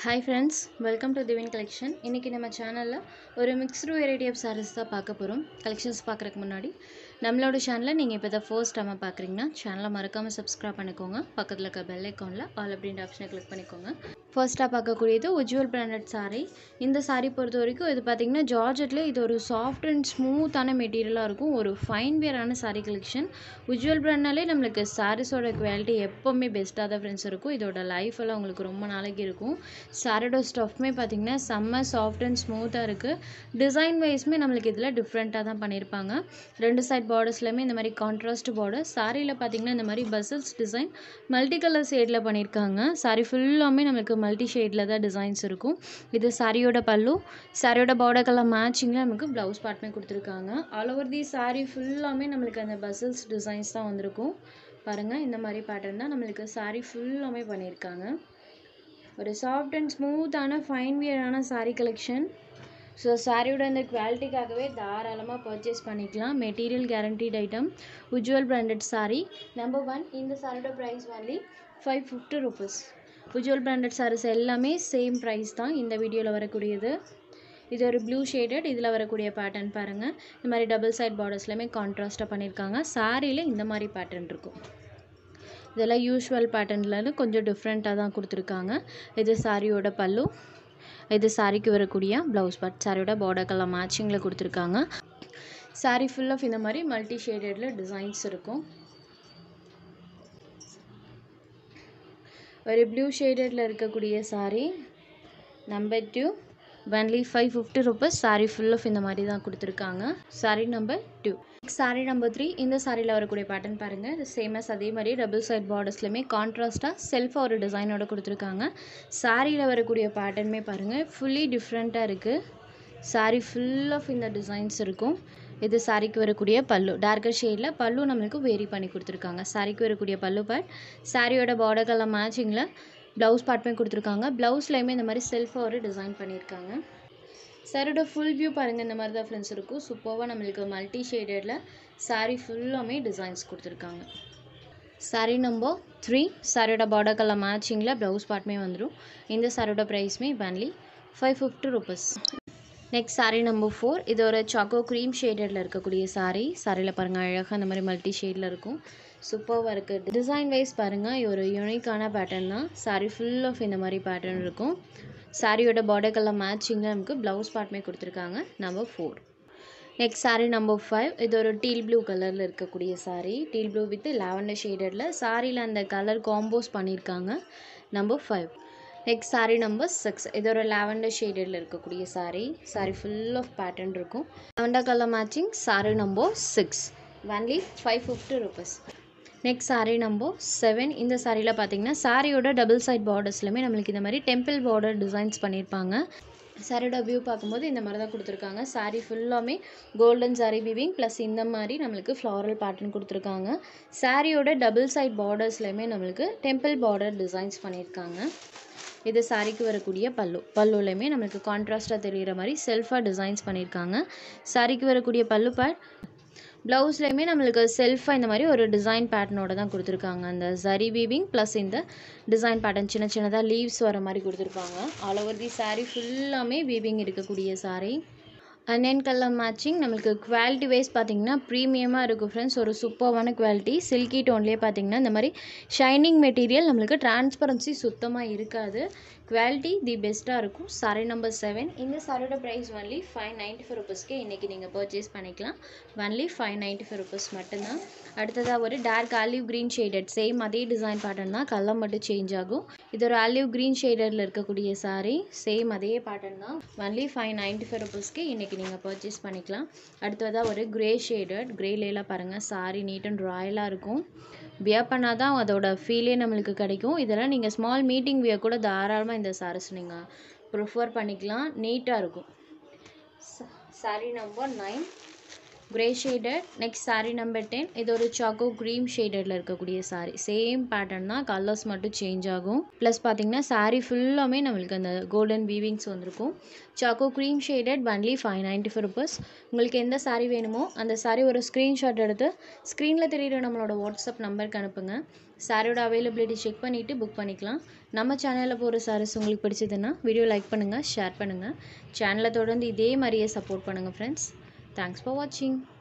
hi friends welcome to Divin collection இன்றைக்கி நம்ம சேனலில் ஒரு மிக்ஸ்டு வெரைட்டி ஆஃப் sarees தான் பார்க்க போகிறோம் கலெக்ஷன்ஸ் பார்க்குறதுக்கு முன்னாடி நம்மளோட சேனலில் நீங்கள் இப்போ தான் ஃபர்ஸ்ட் டைமாக பார்க்குறீங்கன்னா சேனலை மறக்காமல் சப்ஸ்கிரைப் பண்ணிக்கோங்க பக்கத்தில் இருக்க பெல் ஐக்கானில் ஆல் அப்படின்ற ஆப்ஷனை கிளிக் பண்ணிக்கோங்க ஃபர்ஸ்ட்டாக பார்க்கக்கூடியது உஜ்வல் பிராண்டட் saree இந்த saree பொறுத்த வரைக்கும் இது பார்த்திங்கன்னா ஜார்ஜெட்லேயே இது ஒரு சாஃப்ட் அண்ட் ஸ்மூத்தான மெட்டீரியலாக இருக்கும் ஒரு ஃபைன் வியரான saree கலெக்ஷன் உஜ்வல் பிராண்ட்னாலே நம்மளுக்கு சாரீஸோட குவாலிட்டி எப்போவுமே பெஸ்ட்டாக தான் ஃப்ரெண்ட்ஸ் இருக்கும் இதோட லைஃப் எல்லாம் உங்களுக்கு ரொம்ப நாளைக்கு இருக்கும் சாரோட ஸ்டஃப்மே பார்த்திங்கன்னா செம்ம சாஃப்ட் அண்ட் ஸ்மூத்தாக இருக்குது டிசைன் வைஸ்மே நம்மளுக்கு இதில் டிஃப்ரெண்ட்டாக தான் பண்ணியிருப்பாங்க ரெண்டு சைட் பார்டர்ஸ்லையுமே இந்த மாதிரி கான்ட்ராஸ்ட் பார்டர் சாரியில் பார்த்திங்கன்னா இந்த மாதிரி பசல்ஸ் டிசைன் மல்டி கலர் ஷேடில் பண்ணியிருக்காங்க சாரி ஃபுல்லாமே நம்மளுக்கு மல்டி ஷேடில் தான் டிசைன்ஸ் இருக்கும் இது சாரியோட பல்லு சாரியோட பார்டர் கலர் மேட்சிங்கில் நமக்கு ப்ளவுஸ் பார்ட்டுமே கொடுத்துருக்காங்க ஆல் ஓவர் தி சாரி ஃபுல்லாமே நம்மளுக்கு அந்த பசல்ஸ் டிசைன்ஸ் தான் வந்திருக்கும் பாருங்கள் இந்த மாதிரி பேட்டர்ன் தான் நம்மளுக்கு சாரி ஃபுல்லாமே பண்ணியிருக்காங்க ஒரு சாஃப்ட் அண்ட் ஸ்மூத்தான ஃபைன் வியரான saree கலெக்ஷன் ஸோ சாரியோட இந்த குவாலிட்டிக்காகவே தாராளமாக பர்ச்சேஸ் பண்ணிக்கலாம் material guaranteed item Ujjwal branded saree number one இந்த சாரியோட price only five fifty rupees Ujjwal branded sarees எல்லாமே சேம் ப்ரைஸ் தான் இந்த வீடியோவில் வரக்கூடியது இது ஒரு ப்ளூ ஷேடட் இதில் வரக்கூடிய பேட்டர்ன் பாருங்கள் இந்த மாதிரி டபுள் சைட் பார்டர்ஸ்லையுமே கான்ட்ராஸ்ட்டாக பண்ணியிருக்காங்க சாரியில் இந்த மாதிரி பேட்டர்ன் இருக்கும் இதெல்லாம் யூஷுவல் பேட்டர்ன்லேருந்து கொஞ்சம் டிஃப்ரெண்ட்டாக தான் கொடுத்துருக்காங்க இது சாரியோட பல்லு இது சாரிக்கு வரக்கூடிய ப்ளவுஸ் பார்ட் சாரியோட பார்டர் கலர் மேட்சிங்கில் கொடுத்துருக்காங்க சாரி ஃபுல் ஆஃப் இந்த மாதிரி மல்டி ஷேடடில் டிசைன்ஸ் இருக்கும் ஒரு ப்ளூ ஷேடடில் இருக்கக்கூடிய saree number two only five fifty rupees saree full of இந்த மாதிரி தான் கொடுத்துருக்காங்க saree number two saree number three இந்த சாரியில் வரக்கூடிய பேட்டர்ன் பாருங்கள் இது சேமஸ் அதே மாதிரி டபுள் சைட் பார்டர்ஸ்லையுமே கான்ட்ராஸ்ட்டாக செல்ஃபாக ஒரு டிசைனோட கொடுத்துருக்காங்க சாரியில் வரக்கூடிய பேட்டர்னுமே பாருங்கள் ஃபுல்லி டிஃப்ரெண்ட்டாக இருக்குது சாரி ஃபுல் ஆஃப் இந்த டிசைன்ஸ் இருக்கும் இது சாரிக்கு வரக்கூடிய பல்லு டார்க்கர் ஷேடில் பல்லு நம்மளுக்கு வேரி பண்ணி கொடுத்துருக்காங்க சாரிக்கு வரக்கூடிய பல்லு பார்ட் சாரியோட பார்டர் கலர் மேட்சிங்கில் ப்ளவுஸ் பார்ட்டுமே கொடுத்துருக்காங்க ப்ளவுஸ்லையுமே இந்த மாதிரி செல்ஃபாக ஒரு டிசைன் பண்ணியிருக்காங்க சாரோட ஃபுல் வியூ பாருங்கள் இந்த மாதிரி தான் ஃப்ரெண்ட்ஸ் இருக்கும் சூப்பராக நம்மளுக்கு மல்டி ஷேடடில் சாரீ ஃபுல்லாமே டிசைன்ஸ் கொடுத்துருக்காங்க சாரீ நம்பர் த்ரீ சாரியோட பார்டர் கலர் மேட்சிங்கில் ப்ளவுஸ் பார்ட்டுமே வந்துடும் இந்த சாரியோட ப்ரைஸ்மே only five fifty rupees next saree number four இது ஒரு சாக்கோ க்ரீம் ஷேடடில் இருக்கக்கூடிய சாரீ சாரியில் பாருங்கள் அழகாக இந்த மாதிரி மல்டி ஷேடில் இருக்கும் சூப்பராக இருக்குது டிசைன் வைஸ் பாருங்கள் ஒரு யூனிக்கான பேட்டர்ன் தான் சாரீ ஃபுல் ஆஃப் இந்த மாதிரி பேட்டர்ன் இருக்கும் சாரியோட பார்டர் கலர் மேட்சிங்கில் நமக்கு ப்ளவுஸ் பார்ட்டுமே கொடுத்துருக்காங்க number four next saree number five இது ஒரு டீல் ப்ளூ கலரில் இருக்கக்கூடிய saree teal blue with lavender ஷேடடில் சாரியில் அந்த கலர் காம்போஸ் பண்ணியிருக்காங்க number five next saree number six இது ஒரு லாவெண்டர் ஷேடடில் இருக்கக்கூடிய saree saree full of pattern இருக்கும் lavender colour matching saree number six only five fifty rupees next saree number seven இந்த சாரியில் பார்த்தீங்கன்னா சாரியோட டபுள் சைட் பார்டர்ஸ்லையுமே நம்மளுக்கு இந்த மாதிரி டெம்பிள் பார்டர் டிசைன்ஸ் பண்ணியிருப்பாங்க சாரியோட வியூ பார்க்கும்போது இந்த மாதிரி தான் கொடுத்துருக்காங்க சாரீ ஃபுல்லாமே கோல்டன் சாரீ வீவிங் ப்ளஸ் இந்த மாதிரி நம்மளுக்கு ஃப்ளாரல் பேட்டர்ன் கொடுத்துருக்காங்க சாரியோட டபுள் சைட் பார்டர்ஸ்லையுமே நம்மளுக்கு டெம்பிள் பார்டர் டிசைன்ஸ் பண்ணியிருக்காங்க இது சாரிக்கு வரக்கூடிய பல்லு பல்லுலையுமே நம்மளுக்கு கான்ட்ராஸ்ட்டாக தெரிகிற மாதிரி செல்ஃபாக டிசைன்ஸ் பண்ணியிருக்காங்க சாரிக்கு வரக்கூடிய பல்லு பேட் ப்ளவுஸ்லையுமே நம்மளுக்கு செல்ஃபாக இந்த மாதிரி ஒரு டிசைன் பேட்டர்னோட தான் கொடுத்துருக்காங்க அந்த சரி வீவிங் ப்ளஸ் இந்த டிசைன் பேட்டர்ன் சின்ன சின்னதாக லீவ்ஸ் வர மாதிரி கொடுத்துருப்பாங்க ஆல் ஓவர் தி சாரீ ஃபுல்லாமே வீவிங் இருக்கக்கூடிய சாரீ அண்ட் கலர் மேட்சிங் நம்மளுக்கு குவாலிட்டி வைஸ் பார்த்தீங்கன்னா ப்ரீமியமாக இருக்கும் ஃப்ரெண்ட்ஸ் ஒரு சூப்பரான குவாலிட்டி சில்கி டோன்லேயே பார்த்தீங்கன்னா இந்த மாதிரி ஷைனிங் மெட்டீரியல் நம்மளுக்கு டிரான்ஸ்பரன்சி சுத்தமாக இருக்காது குவாலிட்டி தி பெஸ்ட்டாக இருக்கும் சாரி நம்பர் செவன் இந்த சாரியோட price only five ninety five ருபீஸ்க்கு இன்றைக்கி நீங்கள் பர்ச்சேஸ் பண்ணிக்கலாம் only five ninety five rupees மட்டும்தான் அடுத்ததாக ஒரு dark olive green shaded same அதே டிசைன் பேட்டர்ன் தான் கலர் மட்டும் சேஞ்ச் ஆகும் இது ஒரு ஆலிவ் க்ரீன் ஷேடரில் இருக்கக்கூடிய சாரீ சேம் அதே பேட்டர்ன் தான் ஒன்லி ஃபைவ் நைன்ட்டி ஃபைவ் ருபீஸ்க்கு இன்றைக்கி நீங்கள் பர்ச்சேஸ் பண்ணிக்கலாம் அடுத்ததாக ஒரு க்ரே ஷேடட் க்ரேலேலாம் பாருங்கள் சாரீ நீட் அண்ட் ராயலாக இருக்கும் வியர் பண்ணால் தான் அதோட ஃபீலே நம்மளுக்கு கிடைக்கும் இதெல்லாம் நீங்கள் ஸ்மால் மீட்டிங் வியர் கூட தாராளமாக இந்த சாரீஸ் நீங்கள் ப்ரிஃபர் பண்ணிக்கலாம் நீட்டாக இருக்கும் saree number nine grey shaded next saree number ten இது ஒரு சாக்கோ க்ரீம் ஷேடடில் இருக்கக்கூடிய saree சேம் பேட்டர்ன் தான் கலர்ஸ் மட்டும் சேஞ்ச் ஆகும் ப்ளஸ் பார்த்தீங்கன்னா saree ஃபுல்லாமே நம்மளுக்கு அந்த கோல்டன் வீவிங்ஸ் வந்திருக்கும் choco cream shaded only five ninety four rupees உங்களுக்கு எந்த saree வேணுமோ அந்த saree ஒரு ஸ்க்ரீன்ஷாட் எடுத்து ஸ்க்ரீனில் தெரியுற நம்மளோட வாட்ஸ்அப் நம்பருக்கு அனுப்புங்க சாரியோட அவைலபிலிட்டி செக் பண்ணிவிட்டு புக் பண்ணிக்கலாம் நம்ம சேனலில் போகிற சாரீஸ் உங்களுக்கு பிடிச்சதுன்னா வீடியோ லைக் பண்ணுங்கள் ஷேர் பண்ணுங்கள் சேனலை தொடர்ந்து இதே மாதிரியே சப்போர்ட் பண்ணுங்கள் ஃப்ரெண்ட்ஸ் தேங்க்ஸ் ஃபார் வாட்சிங்